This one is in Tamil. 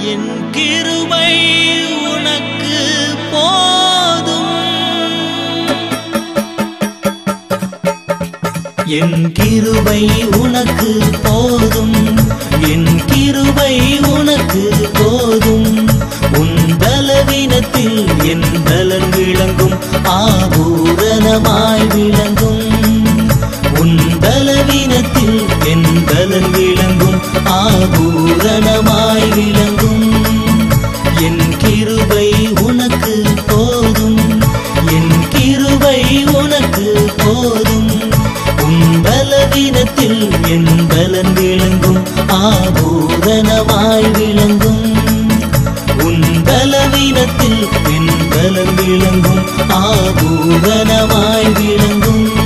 என் கிருபை உனக்கு போதும் என் கிருபை உனக்கு போதும் என் கிருபை உனக்கு போதும் உன் பலவீனத்தில் என் பலன் விளங்கும் ஆபூரணமாய் விளங்கும் உன் பலவீனத்தில் என் பலன் விளங்கும் ஆபூரணமாய் விளங்கும் என் கிருபை உனக்கு போதும் என் கிருபை உனக்கு போதும் உன் பலவீனத்தில் என் பலன் விளங்கும் ஆபூரணமாய் விளங்கும் உன் பலவீனத்தில் என் பலன் விளங்கும் ஆபூரணமாய் விளங்கும்